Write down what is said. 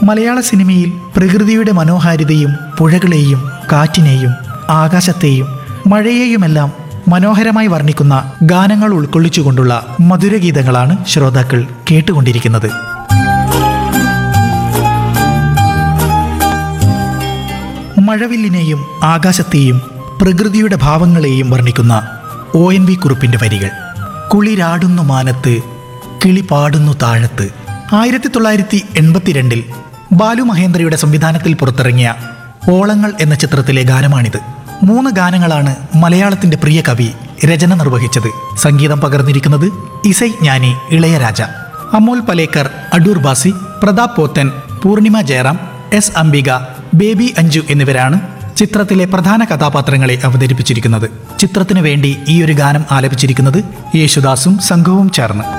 മലയാള സിനിമയിൽ പ്രകൃതിയുടെ മനോഹാരിതയും പുഴകളെയും കാറ്റിനെയും ആകാശത്തെയും മഴയെയുമെല്ലാം മനോഹരമായി വർണ്ണിക്കുന്ന ഗാനങ്ങൾ ഉൾക്കൊള്ളിച്ചുകൊണ്ടുള്ള മധുരഗീതങ്ങളാണ് ശ്രോതാക്കൾ കേട്ടുകൊണ്ടിരിക്കുന്നത് മഴവില്ലിനെയും ആകാശത്തെയും പ്രകൃതിയുടെ ഭാവങ്ങളെയും വർണ്ണിക്കുന്ന ഒ എൻ വി കുറുപ്പിന്റെ വരികൾ കുളിരാടുന്നു മാനത്ത് കിളി പാടുന്നു താഴത്ത് ആയിരത്തി തൊള്ളായിരത്തി എൺപത്തിരണ്ടിൽ ബാലു മഹേന്ദ്രയുടെ സംവിധാനത്തിൽ പുറത്തിറങ്ങിയ ഓളങ്ങൾ എന്ന ചിത്രത്തിലെ ഗാനമാണിത് മൂന്ന് ഗാനങ്ങളാണ് മലയാളത്തിന്റെ പ്രിയ കവി രചന നിർവഹിച്ചത് സംഗീതം പകർന്നിരിക്കുന്നത് ഇസൈ ജ്ഞാനി ഇളയരാജ അമോൽ പലേക്കർ അടൂർ ബാസി പ്രതാപ് പോത്തൻ പൂർണിമ ജയറാം എസ് അംബിക ബേബി അഞ്ജു എന്നിവരാണ് ചിത്രത്തിലെ പ്രധാന കഥാപാത്രങ്ങളെ അവതരിപ്പിച്ചിരിക്കുന്നത് ചിത്രത്തിനു വേണ്ടി ഈ ഒരു ഗാനം ആലപിച്ചിരിക്കുന്നത് യേശുദാസും സംഘവും ചേർന്ന്